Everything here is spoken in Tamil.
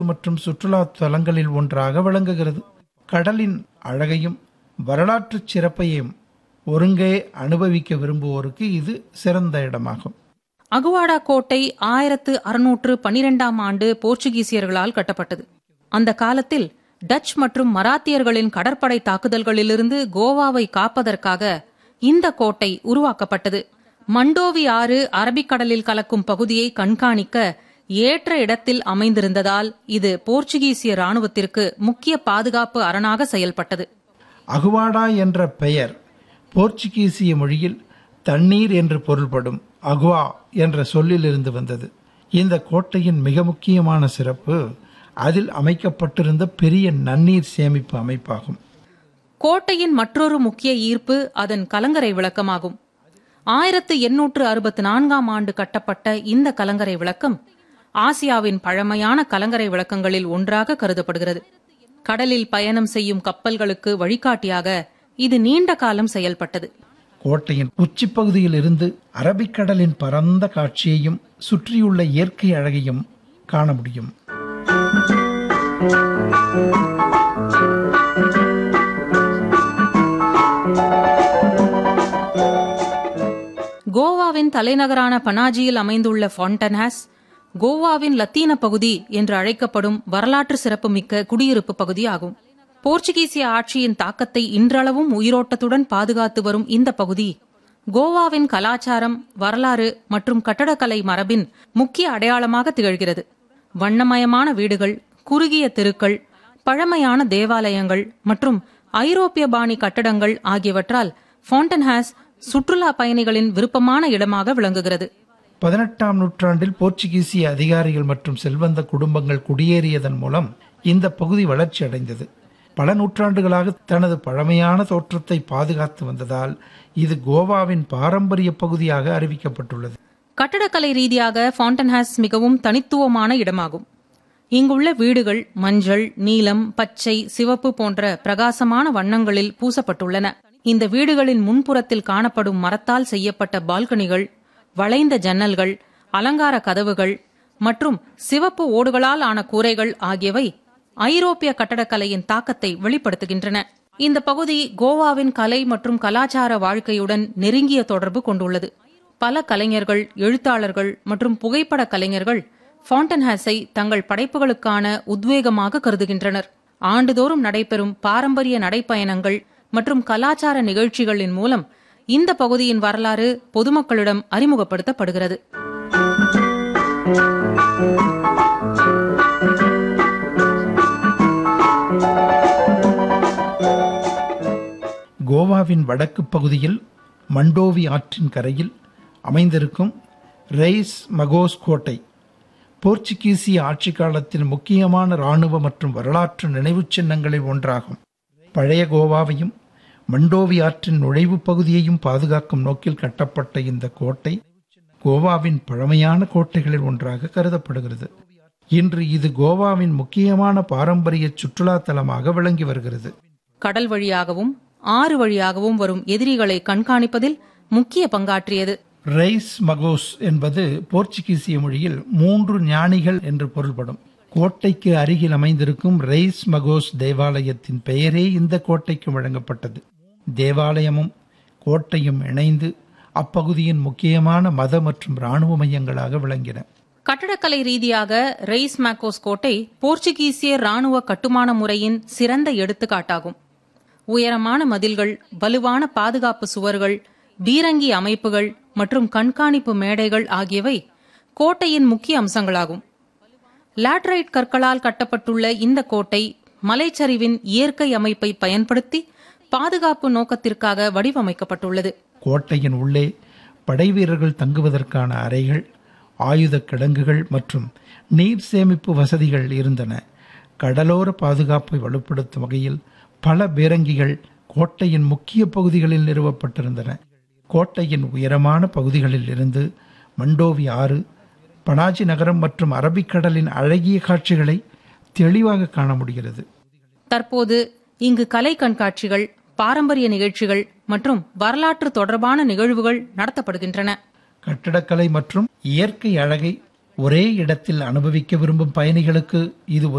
மற்றும் சுற்றுலா தலங்களில் ஒன்றாக விளங்குகிறது கடலின் அழகையும் வரலாற்று சிறப்பையும் ஒருங்கே அனுபவிக்க விரும்புவோருக்கு இது சிறந்த இடமாகும் அகுவாடா கோட்டை ஆயிரத்து அறுநூற்று பன்னிரெண்டாம் ஆண்டு போர்ச்சுகீசியர்களால் கட்டப்பட்டது அந்த காலத்தில் டச் மற்றும் மராத்தியர்களின் கடற்படை தாக்குதல்களிலிருந்து கோவாவை காப்பதற்காக இந்த கோட்டை உருவாக்கப்பட்டது மண்டோவி ஆறு அரபிக்கடலில் கலக்கும் பகுதியை கண்காணிக்க ஏற்ற இடத்தில் அமைந்திருந்ததால் இது போர்ச்சுகீசிய ராணுவத்திற்கு முக்கிய பாதுகாப்பு அரணாக செயல்பட்டது அகுவாடா என்ற பெயர் போர்ச்சுகீசிய மொழியில் தண்ணீர் என்று பொருள்படும் அகுவா என்ற சொல்லிலிருந்து வந்தது இந்த கோட்டையின் மிக முக்கியமான சிறப்பு அதில் அமைக்கப்பட்டிருந்த பெரிய நன்னீர் சேமிப்பு அமைப்பாகும் கோட்டையின் மற்றொரு முக்கிய ஈர்ப்பு அதன் கலங்கரை விளக்கமாகும் ஆயிரத்து எண்ணூற்று அறுபத்தி நான்காம் ஆண்டு கட்டப்பட்ட இந்த கலங்கரை விளக்கம் ஆசியாவின் பழமையான கலங்கரை விளக்கங்களில் ஒன்றாக கருதப்படுகிறது கடலில் பயணம் செய்யும் கப்பல்களுக்கு வழிகாட்டியாக இது நீண்ட காலம் செயல்பட்டது கோட்டையின் உச்சிப்பகுதியில் இருந்து அரபிக்கடலின் பரந்த காட்சியையும் சுற்றியுள்ள இயற்கை அழகையும் காண முடியும் கோவாவின் தலைநகரான பனாஜியில் அமைந்துள்ள ஃபாண்டன்ஹாஸ் கோவாவின் லத்தீன பகுதி என்று அழைக்கப்படும் வரலாற்று சிறப்புமிக்க குடியிருப்பு பகுதி ஆகும் போர்ச்சுகீசிய ஆட்சியின் தாக்கத்தை இன்றளவும் உயிரோட்டத்துடன் பாதுகாத்து வரும் இந்த பகுதி கோவாவின் கலாச்சாரம் வரலாறு மற்றும் கட்டடக்கலை மரபின் முக்கிய அடையாளமாக திகழ்கிறது வண்ணமயமான வீடுகள் குறுகிய தெருக்கள் பழமையான தேவாலயங்கள் மற்றும் ஐரோப்பிய பாணி கட்டடங்கள் ஆகியவற்றால் ஃபாண்டன்ஹாஸ் சுற்றுலா பயணிகளின் விருப்பமான இடமாக விளங்குகிறது பதினெட்டாம் நூற்றாண்டில் போர்ச்சுகீசிய அதிகாரிகள் மற்றும் செல்வந்த குடும்பங்கள் குடியேறியதன் மூலம் இந்த பகுதி வளர்ச்சி அடைந்தது பல நூற்றாண்டுகளாக தனது பழமையான தோற்றத்தை பாதுகாத்து வந்ததால் இது கோவாவின் பாரம்பரிய பகுதியாக அறிவிக்கப்பட்டுள்ளது கட்டடக்கலை ரீதியாக ஃபாண்டன்ஹாஸ் மிகவும் தனித்துவமான இடமாகும் இங்குள்ள வீடுகள் மஞ்சள் நீலம் பச்சை சிவப்பு போன்ற பிரகாசமான வண்ணங்களில் பூசப்பட்டுள்ளன இந்த வீடுகளின் முன்புறத்தில் காணப்படும் மரத்தால் செய்யப்பட்ட பால்கனிகள் வளைந்த ஜன்னல்கள் அலங்கார கதவுகள் மற்றும் சிவப்பு ஓடுகளால் ஆன கூரைகள் ஆகியவை ஐரோப்பிய கட்டடக்கலையின் தாக்கத்தை வெளிப்படுத்துகின்றன இந்த பகுதி கோவாவின் கலை மற்றும் கலாச்சார வாழ்க்கையுடன் நெருங்கிய தொடர்பு கொண்டுள்ளது பல கலைஞர்கள் எழுத்தாளர்கள் மற்றும் புகைப்பட கலைஞர்கள் ஃபாண்டன்ஹாஸை தங்கள் படைப்புகளுக்கான உத்வேகமாக கருதுகின்றனர் ஆண்டுதோறும் நடைபெறும் பாரம்பரிய நடைப்பயணங்கள் மற்றும் கலாச்சார நிகழ்ச்சிகளின் மூலம் இந்த பகுதியின் வரலாறு பொதுமக்களிடம் அறிமுகப்படுத்தப்படுகிறது கோவாவின் வடக்கு பகுதியில் மண்டோவி ஆற்றின் கரையில் அமைந்திருக்கும் ரெய்ஸ் மகோஸ் கோட்டை போர்ச்சுகீசிய ஆட்சி காலத்தில் முக்கியமான இராணுவ மற்றும் வரலாற்று நினைவுச் சின்னங்களில் ஒன்றாகும் பழைய கோவாவையும் மண்டோவி ஆற்றின் நுழைவுப் பகுதியையும் பாதுகாக்கும் நோக்கில் கட்டப்பட்ட இந்த கோட்டை கோவாவின் பழமையான கோட்டைகளில் ஒன்றாக கருதப்படுகிறது இன்று இது கோவாவின் முக்கியமான பாரம்பரிய சுற்றுலா தலமாக விளங்கி வருகிறது கடல் வழியாகவும் ஆறு வழியாகவும் வரும் எதிரிகளை கண்காணிப்பதில் முக்கிய பங்காற்றியது ரெய்ஸ் மகோஸ் என்பது போர்ச்சுகீசிய மொழியில் மூன்று ஞானிகள் என்று பொருள்படும் கோட்டைக்கு அருகில் அமைந்திருக்கும் ரெய்ஸ் மகோஸ் தேவாலயத்தின் பெயரே இந்த கோட்டைக்கு வழங்கப்பட்டது தேவாலயமும் கோட்டையும் இணைந்து அப்பகுதியின் முக்கியமான மத மற்றும் இராணுவ மையங்களாக விளங்கின கட்டடக்கலை ரீதியாக ரெய்ஸ் மேக்கோஸ் கோட்டை போர்ச்சுகீசிய ராணுவ கட்டுமான முறையின் சிறந்த எடுத்துக்காட்டாகும் உயரமான மதில்கள் வலுவான பாதுகாப்பு சுவர்கள் பீரங்கி அமைப்புகள் மற்றும் கண்காணிப்பு மேடைகள் ஆகியவை கோட்டையின் முக்கிய அம்சங்களாகும் லாட்ரைட் கற்களால் கட்டப்பட்டுள்ள இந்த கோட்டை மலைச்சரிவின் இயற்கை அமைப்பை பயன்படுத்தி பாதுகாப்பு நோக்கத்திற்காக வடிவமைக்கப்பட்டுள்ளது கோட்டையின் உள்ளே படைவீரர்கள் தங்குவதற்கான அறைகள் ஆயுத கிடங்குகள் மற்றும் நீர் சேமிப்பு வசதிகள் இருந்தன கடலோர பாதுகாப்பை வலுப்படுத்தும் வகையில் பல பீரங்கிகள் கோட்டையின் முக்கிய பகுதிகளில் நிறுவப்பட்டிருந்தன கோட்டையின் உயரமான பகுதிகளில் இருந்து மண்டோவி ஆறு பனாஜி நகரம் மற்றும் அரபிக்கடலின் அழகிய காட்சிகளை தெளிவாக காண முடிகிறது தற்போது இங்கு கலை கண்காட்சிகள் பாரம்பரிய நிகழ்ச்சிகள் மற்றும் வரலாற்று தொடர்பான நிகழ்வுகள் நடத்தப்படுகின்றன கட்டடக்கலை மற்றும் இயற்கை அழகை ஒரே இடத்தில் அனுபவிக்க விரும்பும் பயணிகளுக்கு இது ஒரு